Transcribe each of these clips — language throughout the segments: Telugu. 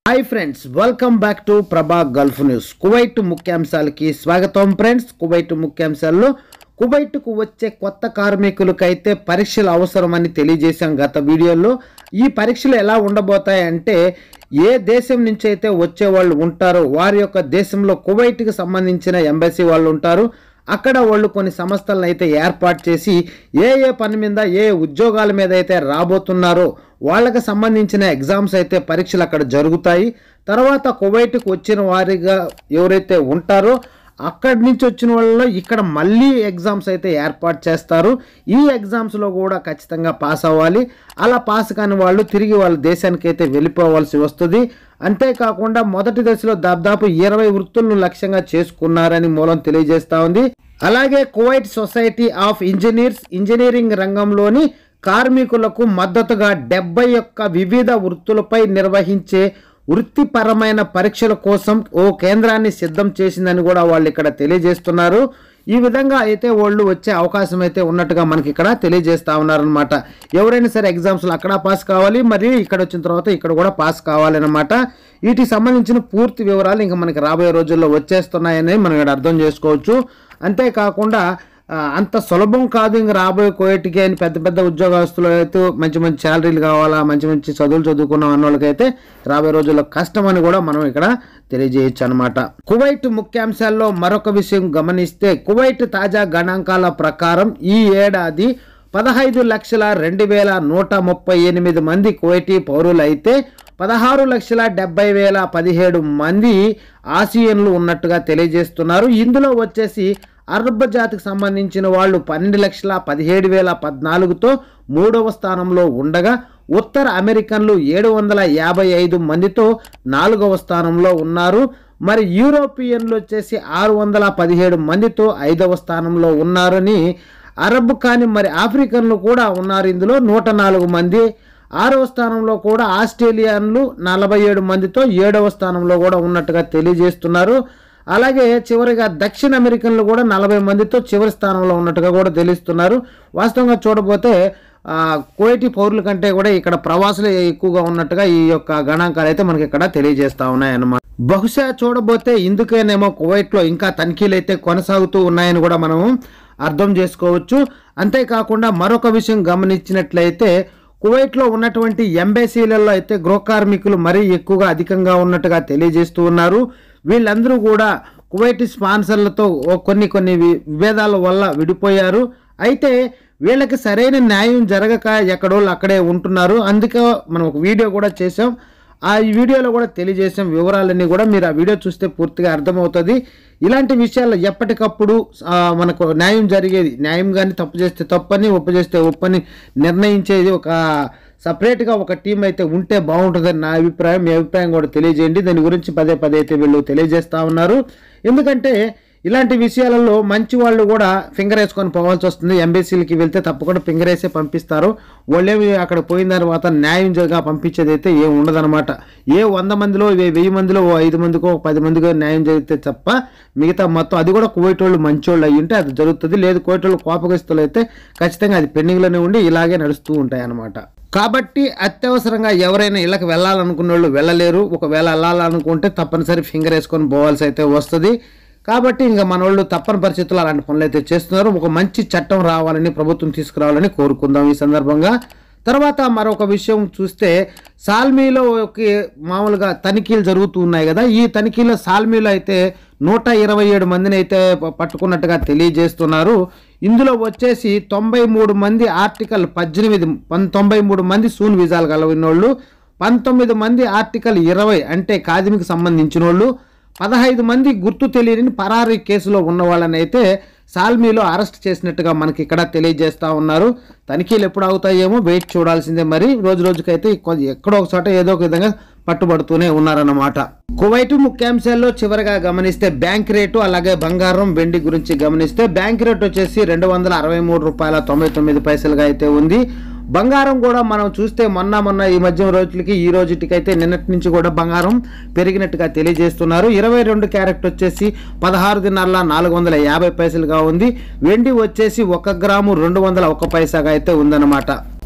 Hi friends welcome back to Prabha gulf news Kuwait ముఖ్యాంశాలకి స్వాగతం ఫ్రెండ్స్ కువైట్ ముఖ్యాంశాల్లో కువైట్కు వచ్చే కొత్త కార్మికులకైతే పరీక్షలు అవసరమని తెలియజేశాం గత వీడియోలో ఈ పరీక్షలు ఎలా ఉండబోతాయంటే ఏ దేశం నుంచి అయితే వచ్చే వాళ్ళు ఉంటారో వారి యొక్క దేశంలో కువైట్కి సంబంధించిన ఎంబసీ వాళ్ళు ఉంటారు అక్కడ వాళ్ళు కొన్ని సంస్థలను అయితే ఏర్పాటు చేసి ఏ ఏ పని మీద ఏ ఉద్యోగాల మీద అయితే రాబోతున్నారో వాళ్ళకి సంబంధించిన ఎగ్జామ్స్ అయితే పరీక్షలు అక్కడ జరుగుతాయి తర్వాత కువైట్కి వచ్చిన వారిగా ఎవరైతే ఉంటారో అక్కడి నుంచి వచ్చిన వాళ్ళలో ఇక్కడ మళ్ళీ ఎగ్జామ్స్ అయితే ఏర్పాటు చేస్తారు ఈ ఎగ్జామ్స్లో కూడా ఖచ్చితంగా పాస్ అవ్వాలి అలా పాస్ కాని వాళ్ళు తిరిగి వాళ్ళ దేశానికి అయితే వెళ్ళిపోవాల్సి వస్తుంది అంతేకాకుండా మొదటి దశలో దాదాపు ఇరవై వృత్తులను లక్ష్యంగా చేసుకున్నారని మూలం తెలియజేస్తా ఉంది అలాగే Kuwait Society of Engineers engineering రంగంలోని కార్మికులకు మద్దతుగా డెబ్బై యొక్క వివిధ వృత్తులపై నిర్వహించే వృత్తిపరమైన పరీక్షల కోసం ఓ కేంద్రాన్ని సిద్ధం చేసిందని కూడా వాళ్ళు ఇక్కడ తెలియజేస్తున్నారు ఈ విధంగా అయితే వాళ్ళు వచ్చే అవకాశం అయితే ఉన్నట్టుగా మనకి ఇక్కడ తెలియజేస్తా ఉన్నారనమాట ఎవరైనా సరే ఎగ్జామ్స్లో అక్కడ పాస్ కావాలి మరియు ఇక్కడ వచ్చిన తర్వాత ఇక్కడ కూడా పాస్ కావాలన్నమాట వీటికి సంబంధించిన పూర్తి వివరాలు ఇంకా మనకి రాబోయే రోజుల్లో వచ్చేస్తున్నాయని మనం ఇక్కడ అర్థం చేసుకోవచ్చు అంతేకాకుండా ఆ, అంత సులభం కాదు ఇంక రాబోయే కోయటికి అని పెద్ద పెద్ద ఉద్యోగస్తులు అయితే మంచి మంచి శాలరీలు కావాలా మంచి మంచి చదువులు చదువుకున్న అన్న వాళ్ళకైతే రాబోయే రోజుల్లో కష్టం అని కూడా మనం ఇక్కడ తెలియజేయచ్చు అనమాట కువైట్ ముఖ్యాంశాల్లో మరొక విషయం గమనిస్తే కువైట్ తాజా గణాంకాల ప్రకారం ఈ ఏడాది పదహైదు లక్షల రెండు వేల నూట ముప్పై ఎనిమిది మంది కువైటీ పౌరులు అయితే పదహారు లక్షల డెబ్బై వేల పదిహేడు మంది ఆసియన్లు ఉన్నట్టుగా తెలియజేస్తున్నారు ఇందులో వచ్చేసి అరబ్ జాతికి సంబంధించిన వాళ్ళు పన్నెండు లక్షల పదిహేడు వేల పద్నాలుగుతో మూడవ స్థానంలో ఉండగా ఉత్తర అమెరికన్లు ఏడు వందల యాభై ఐదు మందితో నాలుగవ స్థానంలో ఉన్నారు మరి యూరోపియన్లు వచ్చేసి ఆరు వందల పదిహేడు మందితో ఐదవ స్థానంలో ఉన్నారని అరబ్ కానీ మరి ఆఫ్రికన్లు కూడా ఉన్నారు ఇందులో నూట నాలుగు మంది ఆరవ స్థానంలో కూడా ఆస్ట్రేలియన్లు నలభై ఏడు మందితో ఏడవ స్థానంలో కూడా ఉన్నట్టుగా తెలియజేస్తున్నారు అలాగే చివరిగా దక్షిణ అమెరికన్లు కూడా నలభై మందితో చివరి స్థానంలో ఉన్నట్టుగా కూడా తెలుస్తున్నారు వాస్తవంగా చూడబోతే ఆ, కోయిటి పౌరుల కంటే కూడా ఇక్కడ ప్రవాసులు ఎక్కువగా ఉన్నట్టుగా ఈ యొక్క గణాంకాలు అయితే మనకి ఇక్కడ తెలియజేస్తా ఉన్నాయన్నమాట బహుశా చూడబోతే ఇందుకేనేమో కువైట్లో ఇంకా తనిఖీలు అయితే కొనసాగుతూ ఉన్నాయని కూడా మనం అర్థం చేసుకోవచ్చు అంతేకాకుండా మరొక విషయం గమనించినట్లయితే కువైట్లో ఉన్నటువంటి ఎంబసీలలో అయితే గృహ కార్మికులు మరీ ఎక్కువగా అధికంగా ఉన్నట్టుగా తెలియజేస్తూ ఉన్నారు వీళ్ళందరూ కూడా కువైట్ స్పాన్సర్లతో ఓ కొన్ని కొన్ని వి- విభేదాల వల్ల విడిపోయారు అయితే వీళ్ళకి సరైన న్యాయం జరగక ఎక్కడోళ్ళు అక్కడే ఉంటున్నారు అందుకే మనం ఒక వీడియో కూడా చేసాం ఆ ఈ వీడియోలో కూడా తెలియజేసాం వివరాలన్నీ కూడా మీరు ఆ వీడియో చూస్తే పూర్తిగా అర్థమవుతుంది ఇలాంటి విషయాల్లో ఎప్పటికప్పుడు ఆ, మనకు న్యాయం జరిగేది న్యాయం కానీ తప్పు చేస్తే తప్పని ఒప్పు చేస్తే ఒప్పని నిర్ణయించేది ఒక సపరేట్గా ఒక టీం అయితే ఉంటే బాగుంటుందని నా అభిప్రాయం మీ అభిప్రాయం కూడా తెలియజేయండి దాని గురించి పదే పదే అయితే వీళ్ళు తెలియజేస్తా ఉన్నారు ఎందుకంటే ఇలాంటి విషయాలలో మంచి వాళ్ళు కూడా ఫింగర్ వేసుకొని పోవాల్సి వస్తుంది ఎంబీసీలకి వెళ్తే తప్పకుండా ఫింగర్ వేసే పంపిస్తారు వాళ్ళేమి అక్కడ పోయిన తర్వాత న్యాయం జరగా పంపించేది అయితే ఏం ఉండదన్నమాట ఏ వంద మందిలో ఏ వెయ్యి మందిలో ఓ ఐదు మందికో ఓ పది మందికో న్యాయం జరిగితే తప్ప మిగతా మొత్తం అది కూడా కువైట్ వాళ్ళు మంచి వాళ్ళు అయ్యి ఉంటే అది జరుగుతుంది లేదు కువైట్ వాళ్ళు కోపగస్తులు అయితే ఖచ్చితంగా అది పెండింగ్లోనే ఉండి ఇలాగే నడుస్తూ ఉంటాయి అన్నమాట కాబట్టి అత్యవసరంగా ఎవరైనా ఇళ్ళకి వెళ్ళాలనుకున్న వాళ్ళు వెళ్ళలేరు ఒకవేళ వెళ్ళాలనుకుంటే తప్పనిసరి ఫింగర్ వేసుకొని పోవాల్సి అయితే వస్తుంది కాబట్టి ఇంకా మన వాళ్ళు తప్పని పరిస్థితుల్లో అలాంటి పనులు అయితే చేస్తున్నారు ఒక మంచి చట్టం రావాలని ప్రభుత్వం తీసుకురావాలని కోరుకుందాం ఈ సందర్భంగా తర్వాత మరొక విషయం చూస్తే సాల్మీలో ఒక మామూలుగా తనిఖీలు జరుగుతూ ఉన్నాయి కదా ఈ తనిఖీలో సాల్మీలో అయితే నూట ఇరవై ఏడు మందిని అయితే ప- పట్టుకున్నట్టుగా తెలియజేస్తున్నారు ఇందులో వచ్చేసి తొంభై మూడు మంది ఆర్టికల్ పద్దెనిమిది పం- తొంభై మూడు మంది సూన్ వీసాలు కలిగిన వాళ్ళు పంతొమ్మిది మంది ఆర్టికల్ ఇరవై అంటే కాదిమికి సంబంధించిన వాళ్ళు పదహైదు మంది గుర్తు తెలియని పరారీ కేసులో ఉన్న వాళ్ళని అయితే సాల్మీలో అరెస్ట్ చేసినట్టుగా మనకి ఇక్కడ తెలియజేస్తా ఉన్నారు తనిఖీలు ఎప్పుడు అవుతాయేమో వెయిట్ చూడాల్సిందే మరి రోజు రోజుకైతే కొ- ఎక్కడో ఒక చోట ఏదో ఒక విధంగా పట్టుబడుతూనే ఉన్నారన్నమాట కువైట్ ముఖ్యాంశాల్లో చివరిగా గమనిస్తే బ్యాంక్ రేటు అలాగే బంగారం వెండి గురించి గమనిస్తే బ్యాంక్ రేట్ వచ్చేసి రెండు వందల అరవై మూడు రూపాయల తొంభై తొమ్మిది పైసలుగా అయితే ఉంది బంగారం కూడా మనం చూస్తే మొన్న మొన్న ఈ మధ్య రోజులకి ఈ రోజుటికైతే నిన్నటి నుంచి కూడా బంగారం పెరిగినట్టుగా తెలియజేస్తున్నారు ఇరవై రెండు క్యారెట్ వచ్చేసి పదహారు దినాల నాలుగు వందల యాభై పైసలుగా ఉంది వెండి వచ్చేసి ఒక గ్రాము రెండు వందల ఒక పైసాగా అయితే ఉందన్నమాట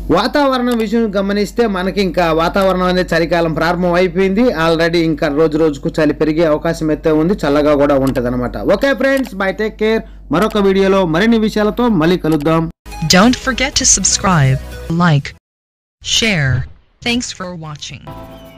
వాతావరణం విషయం గమనిస్తే మనకి ఇంకా వాతావరణం అనేది చలికాలం ప్రారంభం అయిపోయింది ఆల్రెడీ ఇంకా రోజు రోజుకు చలి పెరిగే అవకాశం అయితే ఉంది చల్లగా కూడా ఉంటది అనమాట okay friends bye take care మరొక వీడియోలో మరిన్ని విషయాలతో మళ్ళీ కలుద్దాం Don't forget to subscribe, like, share. Thanks for watching.